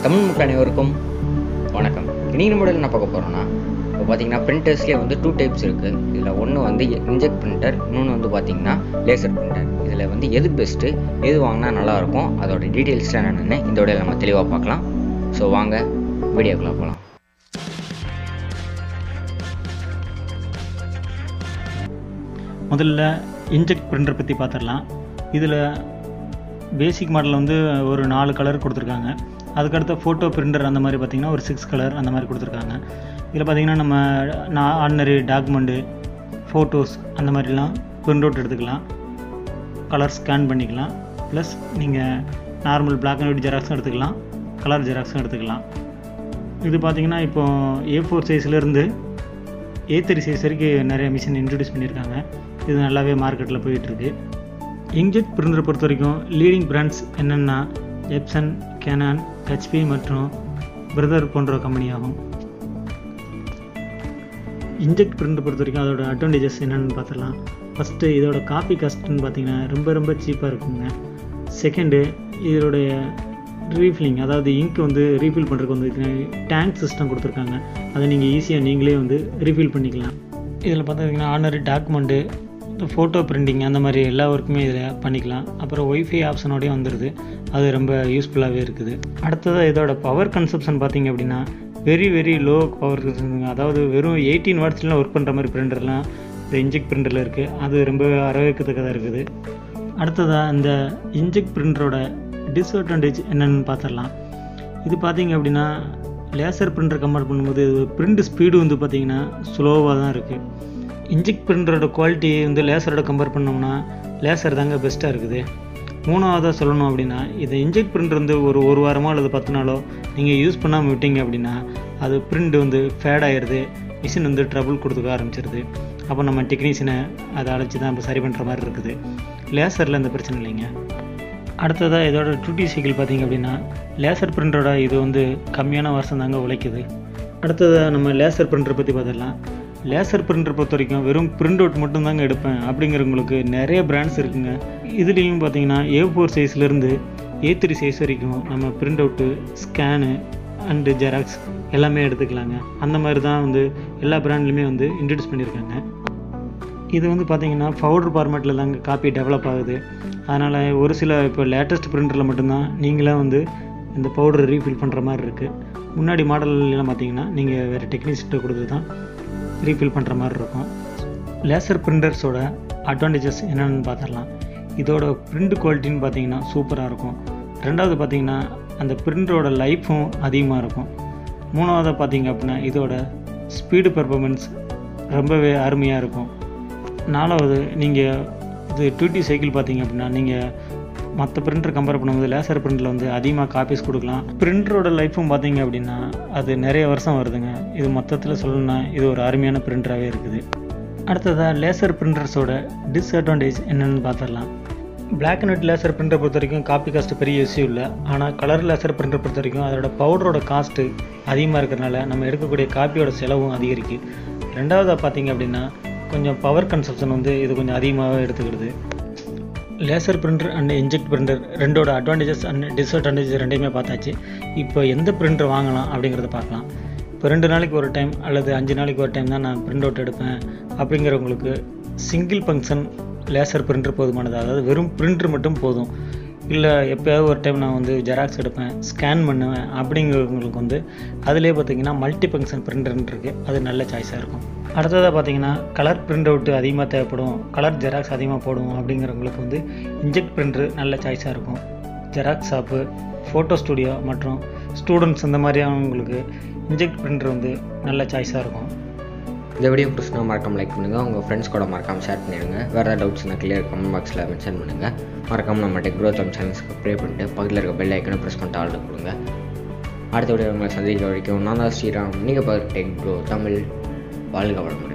தமிழ் மக்கள் அனைவருக்கும் வணக்கம் இன்னைக்கு நம்ம என்ன பார்க்க போகிறோம்னா இப்போ பார்த்தீங்கன்னா பிரிண்டர்ஸ்லேயே வந்து டூ டைப்ஸ் இருக்குது இதில் ஒன்று வந்து இன்ஜெக்ட் பிரிண்டர் இன்னொன்று வந்து பார்த்தீங்கன்னா லேசர் பிரிண்டர் இதில் வந்து எது பெஸ்ட்டு எது வாங்கினா நல்லாயிருக்கும் அதோட டீட்டெயில்ஸ்லாம் என்னென்னு இந்த வீடியோவில் நம்ம தெளிவாக பார்க்கலாம் ஸோ வாங்க வீடியோக்குள்ளே போகலாம் முதல்ல இன்ஜெக்ட் பிரிண்டர் பற்றி பார்த்துடலாம் இதில் பேசிக் மாடல் வந்து ஒரு நாலு கலர் கொடுத்துருக்காங்க அதுக்கடுத்த ஃபோட்டோ பிரிண்டர் அந்த மாதிரி பார்த்திங்கன்னா ஒரு சிக்ஸ் கலர் அந்த மாதிரி கொடுத்துருக்காங்க இதில் பார்த்திங்கன்னா நம்ம நான் ஆர்டினரி டாக்குமெண்ட்டு ஃபோட்டோஸ் அந்த மாதிரிலாம் பிரிண்ட் அவுட் எடுத்துக்கலாம் கலர் ஸ்கேன் பண்ணிக்கலாம் ப்ளஸ் நீங்கள் நார்மல் பிளாக் அண்ட் ஒயிட் ஜெராக்ஸும் எடுத்துக்கலாம் கலர் ஜெராக்ஸும் எடுத்துக்கலாம் இது பார்த்திங்கன்னா இப்போ ஏ ஃபோர் சைஸ்லேருந்து ஏ த்ரீ சைஸ் வரைக்கும் நிறைய மிஷின் இன்ட்ரடியூஸ் பண்ணியிருக்காங்க இது நல்லாவே மார்க்கெட்டில் போயிட்டுருக்கு இங்க்ஜெட் பிரிண்டரை பொறுத்த வரைக்கும் லீடிங் பிராண்ட்ஸ் என்னென்னா எப்சன் கேனான் ஹெச்பி மற்றும் பிரதர் போன்ற கம்பெனி ஆகும் இன்ஜெக்ட் பிரிண்டர் பொறுத்த வரைக்கும் அதோட அட்வான்டேஜஸ் என்னென்னு பார்த்துடலாம் ஃபஸ்ட்டு இதோட காப்பி காஸ்ட்னு பார்த்தீங்கன்னா ரொம்ப ரொம்ப சீப்பாக இருக்குங்க செகண்டு இதோடைய ரீஃபில்லிங் அதாவது இங்க் வந்து ரீஃபில் பண்ணுறதுக்கு வந்து டேங்க் சிஸ்டம் கொடுத்துருக்காங்க அதை நீங்கள் ஈஸியாக நீங்களே வந்து ரீஃபில் பண்ணிக்கலாம் இதில் பார்த்தீங்கன்னா ஆர்டினரி டாக்குமெண்ட்டு ஃபோட்டோ பிரிண்டிங் அந்த மாதிரி எல்லா ஒர்க்குமே இதில் பண்ணிக்கலாம் அப்புறம் ஒய்ஃபை ஆப்ஷனோடய வந்துடுது அது ரொம்ப யூஸ்ஃபுல்லாகவே இருக்குது அடுத்ததாக இதோட பவர் கன்சப்ஷன் பார்த்தீங்க அப்படின்னா வெரி வெரி லோ பவர் அதாவது வெறும் எயிட்டீன் வாட்ஸ்லாம் ஒர்க் பண்ணுற மாதிரி பிரிண்டர்லாம் இந்த இன்ஜெக்ட் பிரிண்டரில் இருக்குது அது ரொம்ப வரவேற்கத்தக்கதாக இருக்குது அடுத்ததாக இந்த இன்ஜெக்ட் பிரிண்டரோட டிஸ்அட்வான்டேஜ் என்னென்னு பார்த்துடலாம் இது பார்த்தீங்க அப்படின்னா லேசர் பிரிண்டர் கம்பேர் பண்ணும்போது பிரிண்ட் ஸ்பீடு வந்து பார்த்திங்கன்னா ஸ்லோவாக தான் இருக்குது இன்ஜெக்ட் பிரிண்டரோட குவாலிட்டி வந்து லேசரோட கம்பேர் பண்ணோம்னா லேசர் தாங்க பெஸ்ட்டாக இருக்குது மூணாவதாக சொல்லணும் அப்படின்னா இதை இன்ஜெக்ட் பிரிண்டர் வந்து ஒரு ஒரு வாரமோ அல்லது பத்து நாளோ நீங்கள் யூஸ் பண்ணாமல் விட்டீங்க அப்படின்னா அது பிரிண்ட் வந்து ஃபேட் ஆயிடுது மிஷின் வந்து ட்ரபுள் கொடுத்துக்க ஆரம்பிச்சிருது அப்போ நம்ம டெக்னீஷியனை அதை அழைச்சி தான் இப்போ சரி பண்ணுற மாதிரி இருக்குது லேசரில் இந்த பிரச்சனை இல்லைங்க அடுத்ததாக இதோட டூட்டி சைக்கிள் பார்த்தீங்க அப்படின்னா லேசர் பிரிண்டரோட இது வந்து கம்மியான வருஷம் தாங்க உழைக்குது அடுத்ததாக நம்ம லேசர் பிரிண்டரை பற்றி பார்த்துடலாம் லேசர் பிரிண்டர் பொறுத்த வரைக்கும் வெறும் பிரிண்ட் அவுட் மட்டும்தாங்க எடுப்பேன் அப்படிங்கிறவங்களுக்கு நிறைய பிராண்ட்ஸ் இருக்குங்க இதுலேயும் பார்த்தீங்கன்னா ஏ ஃபோர் சைஸ்லேருந்து ஏ த்ரீ சைஸ் வரைக்கும் நம்ம print out scan and xerox எல்லாமே எடுத்துக்கலாங்க அந்த மாதிரி தான் வந்து எல்லா பிராண்ட்லையுமே வந்து இன்ட்ரடியூஸ் பண்ணியிருக்காங்க இது வந்து பார்த்தீங்கன்னா பவுடர் ஃபார்மேட்டில் தாங்க காப்பி டெவலப் ஆகுது அதனால் ஒரு சில இப்போ லேட்டஸ்ட் பிரிண்டரில் மட்டும்தான் நீங்களே வந்து இந்த பவுடர் ரீஃபில் பண்ணுற மாதிரி இருக்குது முன்னாடி மாடல்லாம் பார்த்தீங்கன்னா நீங்கள் வேறு டெக்னீஷியன்ட்ட கொடுத்து தான் ரீஃபில் பண்ணுற மாதிரி இருக்கும் லேசர் பிரிண்டர்ஸோட அட்வான்டேஜஸ் என்னென்னு பார்த்துடலாம் இதோட பிரிண்ட் குவாலிட்டின்னு பார்த்தீங்கன்னா சூப்பராக இருக்கும் ரெண்டாவது பார்த்தீங்கன்னா அந்த பிரிண்டரோட லைஃப்பும் அதிகமாக இருக்கும் மூணாவது பார்த்தீங்க அப்படின்னா இதோட ஸ்பீடு பெர்ஃபார்மன்ஸ் ரொம்பவே அருமையாக இருக்கும் நாலாவது நீங்கள் இது டியூட்டி சைக்கிள் பார்த்தீங்க அப்படின்னா நீங்கள் மற்ற பிரிண்டர் கம்பேர் பண்ணும்போது லேசர் பிரிண்டரில் வந்து அதிகமாக காப்பீஸ் கொடுக்கலாம் பிரிண்டரோட லைஃப்பும் பார்த்தீங்க அப்படின்னா அது நிறைய வருஷம் வருதுங்க இது மொத்தத்தில் சொல்லணும்னா இது ஒரு அருமையான பிரிண்டராகவே இருக்குது அடுத்ததாக லேசர் பிரிண்டர்ஸோட டிஸ்அட்வான்டேஜ் என்னென்னு பார்த்துடலாம் black and white laser printer பொறுத்த வரைக்கும் காப்பி காஸ்ட்டு பெரிய இஷ்யூ இல்லை ஆனால் கலர் லேசர் பிரிண்டர் பொறுத்த வரைக்கும் அதோட பவுடரோட காஸ்ட்டு அதிகமாக இருக்கிறனால நம்ம எடுக்கக்கூடிய காப்பியோட செலவும் அதிகரிக்கு ரெண்டாவதாக பார்த்தீங்க அப்படின்னா கொஞ்சம் பவர் கன்சப்ஷன் வந்து இது கொஞ்சம் அதிகமாகவே எடுத்துக்கிடுது laser printer and inkjet printer ரெண்டோட அட்வான்டேஜஸ் அண்ட் டிஸ்அட்வான்டேஜஸ் ரெண்டையுமே பார்த்தாச்சு இப்போ எந்த பிரிண்டர் வாங்கலாம் அப்படிங்கிறத பார்க்கலாம் இப்போ ரெண்டு நாளைக்கு ஒரு டைம் அல்லது அஞ்சு நாளைக்கு ஒரு டைம் தான் நான் பிரிண்ட் அவுட் எடுப்பேன் அப்படிங்கிறவங்களுக்கு சிங்கிள் ஃபங்க்ஷன் லேசர் பிரிண்டர் போதுமானது அதாவது வெறும் பிரிண்டர் மட்டும் போதும் இல்லை எப்போயாவது ஒரு டைம் நான் வந்து ஜெராக்ஸ் எடுப்பேன் ஸ்கேன் பண்ணுவேன் அப்படிங்கிறவங்களுக்கு வந்து அதிலே பார்த்தீங்கன்னா மல்டி ஃபங்க்ஷன் பிரிண்டர்னு இருக்குது அது நல்ல சாய்ஸாக இருக்கும் அடுத்ததாக பார்த்தீங்கன்னா கலர் பிரிண்ட் அவுட்டு அதிகமாக தேவைப்படும் கலர் ஜெராக்ஸ் அதிகமாக போடும் அப்படிங்கிறவங்களுக்கு வந்து இன்ஜெக்ட் பிரிண்டர் நல்ல சாய்ஸாக இருக்கும் ஜெராக்ஸ் ஷாப்பு ஃபோட்டோ ஸ்டுடியோ மற்றும் ஸ்டூடெண்ட்ஸ் இந்த மாதிரியானவங்களுக்கு இன்ஜெக்ட் பிரிண்டர் வந்து நல்ல சாய்ஸாக இருக்கும் இந்த வீடியோ பிடிச்சினா மறக்காம லைக் பண்ணுங்கள் உங்கள் ஃப்ரெண்ட்ஸ் கூட மறக்காமல் ஷேர் பண்ணிடுங்க வேறு ஏதாவது டவுட்ஸ் இருந்தால் கிளியர் கமெண்ட் பாக்ஸில் மென்ஷன் பண்ணுங்கள் மறக்காமல் நம்ம டெக் க்ரோத் சேனல் சப்ஸ்கிரைப் பண்ணிட்டு பக்கத்தில் இருக்க பெல் ஐக்கனை ப்ரெஸ் பண்ணிட்டு ஆர்டர் கொடுங்க அடுத்த வீடியோ உங்களை சந்திக்க வரைக்கும் நான் தான் ஸ்ரீராம் நீங்கள் பார்த்து டெக் க்ரோ தமிழ் வாழ்க வளமுடன்